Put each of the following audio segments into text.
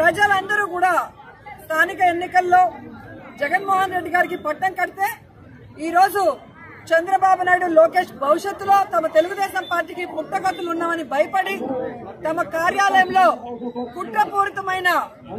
ప్రజలందరూ కూడా స్థానిక ఎన్నికల్లో జగన్మోహన్ రెడ్డి గారికి పట్టం కడితే ఈ రోజు చంద్రబాబు నాయుడు లోకేష్ భవిష్యత్తులో తమ తెలుగుదేశం పార్టీకి పుట్టగతులు ఉన్నామని భయపడి తమ కార్యాలయంలో కుట్రపూరితమైన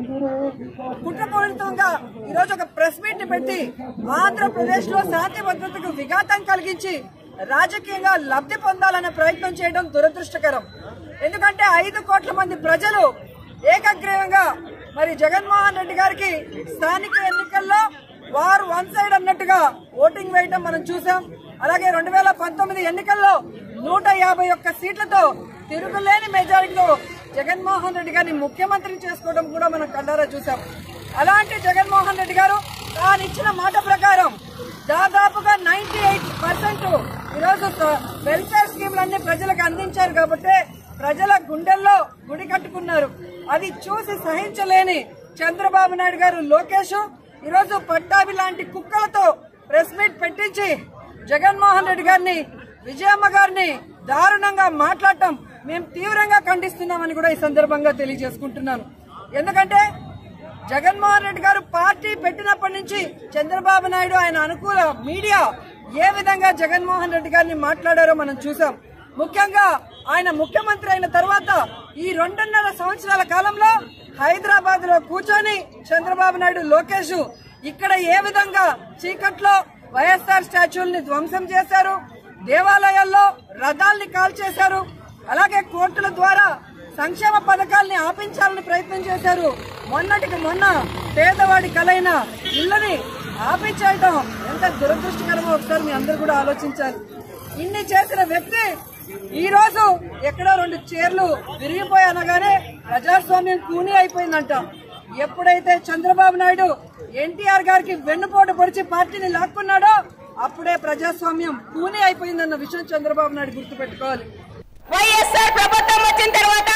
కుట్రపూరితంగా ఈరోజు ఒక ప్రెస్ మీట్ పెట్టి ఆంధ్రప్రదేశ్ లో శాంతి భద్రతకు విఘాతం కలిగించి రాజకీయంగా లబ్ధి పొందాలనే ప్రయత్నం చేయడం దురదృష్టకరం ఎందుకంటే ఐదు కోట్ల మంది ప్రజలు ఏకగ్రీవంగా మరి జగన్మోహన్ రెడ్డి గారికి స్థానిక ఎన్నికల్లో వారు వన్ సైడ్ అన్నట్టుగా ఓటింగ్ వేయటం మనం చూసాం అలాగే రెండు వేల పంతొమ్మిది ఎన్నికల్లో నూట యాభై ఒక్క సీట్లతో తిరుగులేని మెజారిటీతో జగన్మోహన్ రెడ్డి గారిని ముఖ్యమంత్రిని చేసుకోవడం కూడా మనం కళ్ళారా చూసాం అలాంటి జగన్మోహన్ రెడ్డి గారు తాను ఇచ్చిన మాట ప్రకారం దాదాపుగా నైన్టీ ఎయిట్ పర్సెంట్ ఈరోజు స- వెల్ఫేర్ స్కీమ్లన్నీ ప్రజలకు అందించారు కాబట్టి ప్రజల గుండెల్లో గుడి కట్టుకున్నారు అది చూసి సహించలేని చంద్రబాబు నాయుడు గారు లోకేష్ ఈరోజు పట్టాభి లాంటి కుక్కలతో ప్రెస్ మీట్ పెట్టించి జగన్మోహన్ రెడ్డి గారిని విజయమ్మ గారిని దారుణంగా మాట్లాడటం మేము తీవ్రంగా ఖండిస్తున్నామని కూడా ఈ సందర్భంగా తెలియజేసుకుంటున్నాను ఎందుకంటే జగన్మోహన్ రెడ్డి గారు పార్టీ పెట్టినప్పటి నుంచి చంద్రబాబు నాయుడు ఆయన అనుకూల మీడియా ఏ విధంగా జగన్మోహన్ రెడ్డి గారిని మాట్లాడారో మనం చూసాం ముఖ్యంగా ఆయన ముఖ్యమంత్రి అయిన తర్వాత ఈ రెండున్నర సంవత్సరాల కాలంలో హైదరాబాద్ లో కూర్చొని చంద్రబాబు నాయుడు లోకేష్ ఇక్కడ ఏ విధంగా చీకట్లో వైఎస్ఆర్ స్టాచ్యూల్ని ధ్వంసం చేశారు దేవాలయాల్లో రథాల్ని కాల్చేశారు అలాగే కోర్టుల ద్వారా సంక్షేమ పథకాల్ని ఆపించాలని ప్రయత్నం చేశారు మొన్నటికి మొన్న పేదవాడి కలైన ఇళ్ళని ఆపించేయటం ఎంత దురదృష్టకరమో ఒకసారి మీ అందరూ కూడా ఆలోచించాలి ఇన్ని చేసిన వ్యక్తి ఈ రోజు ఎక్కడో రెండు చీరలు విరిగిపోయి అనగానే ప్రజాస్వామ్యం కూని అయిపోయిందంట ఎప్పుడైతే చంద్రబాబు నాయుడు ఎన్టీఆర్ గారికి వెన్నుపోటు పొడిచి పార్టీని లాక్కున్నాడో అప్పుడే ప్రజాస్వామ్యం కూని అయిపోయిందన్న విషయం చంద్రబాబు నాయుడు గుర్తుపెట్టుకోవాలి వైఎస్ఆర్ ప్రభుత్వం వచ్చిన తర్వాత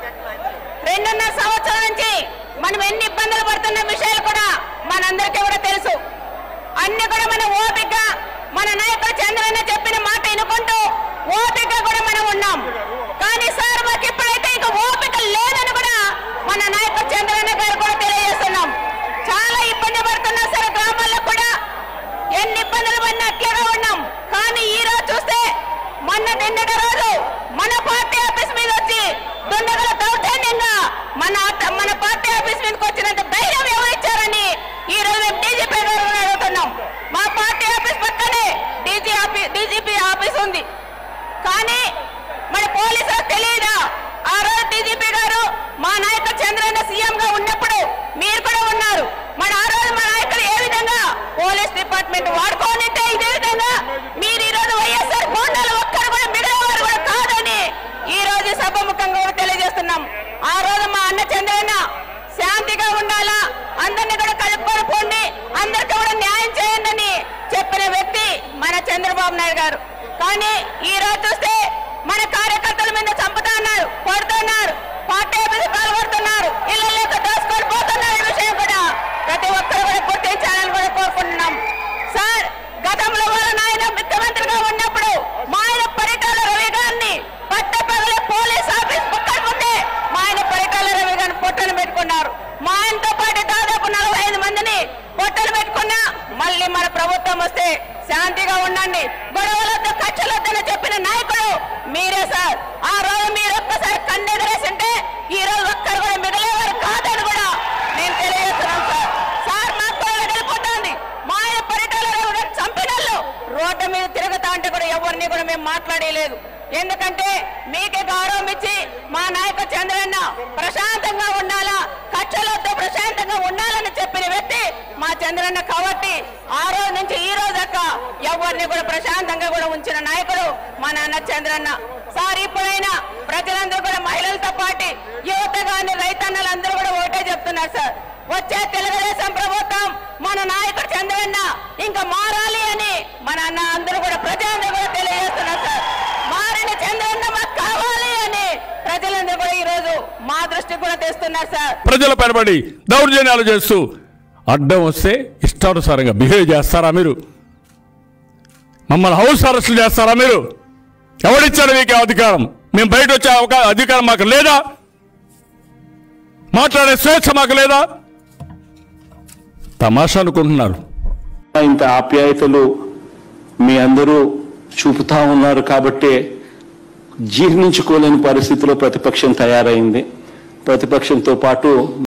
రెండున్నర సంవత్సరాల నుంచి మనం ఎన్ని ఇబ్బందులు పడుతున్న విషయాలు కూడా మనందరికీ కూడా తెలుసు అన్ని కూడా మన ఓపిక మన నాయకుడు చంద్రన్న చెప్పిన మాట వినుకుంటూ ఓపిక కూడా మనం ఉన్నాం కానీ సార్ మాకు ఇప్పుడైతే ఇక ఓపిక లేదని కూడా మన నాయకుడు చంద్రన్న గారు కూడా తెలియజేస్తున్నాం చాలా ఇబ్బంది పడుతున్నాం సార్ గ్రామాల్లో కూడా ఎన్ని ఇబ్బందులు పడినా అట్లేగా ఉన్నాం కానీ ఈ రోజు చూస్తే మొన్న నిన్నటి రోజు మన పార్టీ ఆఫీస్ మీద వచ్చి దుండగల దౌర్జన్యంగా మన ఆట- మన పార్టీ ఆఫీస్ మీదకి వచ్చినంత ధైర్యం ఎవరిచ్చారని ఈ రోజు మేము డీజీపీ గారిని అడుగుతున్నాం మా పార్టీ ఆఫీస్ పక్కనే డీజీ ఆఫీస్ డీజీపీ ఆఫీస్ ఉంది కానీ మన పోలీసులకు తెలియదా ఆ రోజు డీజీపీ గారు మా నాయకుడు చంద్రన్న సీఎం గా ఉన్నప్పుడు మీరు కూడా ఉన్నారు మన ఆ రోజు మా నాయకుడు ఏ విధంగా పోలీస్ డిపార్ట్మెంట్ వాడుకోనింటే ఇదే విధంగా మీరు ఈ రోజు వైఎస్ఆర్ గోండాలు ఒక్కరు కూడా మిగిలినవారు కూడా కాదని ఈ రోజు సభముఖంగా కూడా తెలియజేస్తున్నాం ఆ రోజు మా అన్న చంద్రన్న శాంతిగా ఉండాలా అందరినీ కూడా కలుపుకొని పోండి అందరికీ కూడా న్యాయం చేయండి అని చెప్పిన వ్యక్తి మన చంద్రబాబు నాయుడు గారు కానీ ఈ రోజు చూస్తే మన కార్యకర్తల మీద చంపుతా ఉన్నారు కొడుతున్నారు పార్టీ ఆఫీసు పాల్గొడుతున్నారు ఇళ్ళలోకి దోసుకొని పోతున్నారు ఈ విషయం కూడా ప్రతి ఒక్కరు కూడా గుర్తించాలని కూడా కోరుకుంటున్నాం సార్ గతంలో వాళ్ళ నాయన ముఖ్యమంత్రిగా ఉన్నప్పుడు మా ఆయన పరిటాల రవి గారిని పట్టపగలే పోలీస్ ఆఫీస్ పక్కన ముందే మా ఆయన పరిటాల రవి గారిని పొట్టలు పెట్టుకున్నారు మా ఆయనతో పాటు దాదాపు నలభై ఐదు మందిని పొట్టలు పెట్టుకున్నా మళ్ళీ మన ప్రభుత్వం వస్తే శాంతిగా ఉండండి గొడవలొద్దు కక్షలొద్దని చెప్పిన నాయకుడు మీరే సార్ ఆ రోజు మీరు ఒక్కసారి కన్నెదిరేసింటే ఈ రోజు ఒక్కరు కూడా మిగిలేవారు కాదని కూడా నేను తెలియజేస్తున్నాను సార్ సార్ మాకు కూడా వెళ్ళిపోతుంది మా ఆయన పరిటాల చంపినళ్ళు రోడ్డు మీద తిరుగుతా అంటే కూడా ఎవరిని కూడా మేము మాట్లాడలేదు ఎందుకంటే మీకే గౌరవం ఇచ్చి మా నాయకుడు చంద్రన్న ప్రశాంతంగా ఉండాలా కక్షలతో ప్రశాంతంగా ఉండాలని చెప్పిన వ్యక్తి మా చంద్రన్న కాబట్టి ఆ రోజు నుంచి ఈ రోజు దాకా ఎవరిని కూడా ప్రశాంతంగా కూడా ఉంచిన నాయకుడు మా నాన్న చంద్రన్న సార్ ఇప్పుడైనా ప్రజలందరూ కూడా మహిళలతో పాటు యువత గాని రైతన్నలందరూ కూడా ఒకటే చెప్తున్నారు సార్ వచ్చే తెలుగుదేశం ప్రభుత్వం మన నాయకుడు చంద్రన్న ఇంకా మారాలి అని మన అన్న అందరూ కూడా ప్రజలందరూ కూడా తెలియజేస్తున్నారు సార్ మారిన చంద్రన్న మాకు కావాలి అని ప్రజలందరూ కూడా ఈ రోజు మా దృష్టికి కూడా తెస్తున్నారు సార్ ప్రజల పైనబడి దౌర్జన్యాలు చేస్తూ అడ్డం వస్తే ఇష్టానుసారంగా బిహేవ్ చేస్తారా మీరు మమ్మల్ని హౌస్ అరెస్టులు చేస్తారా మీరు ఎవరిచ్చారు మీకు ఆ అధికారం మేము బయట వచ్చే అవకా అధికారం మాకు లేదా మాట్లాడే స్వేచ్ఛ మాకు లేదా తమాషా అనుకుంటున్నారు ఇంత ఆప్యాయతలు మీ అందరూ చూపుతా ఉన్నారు కాబట్టి జీర్ణించుకోలేని పరిస్థితిలో ప్రతిపక్షం తయారైంది ప్రతిపక్షంతో పాటు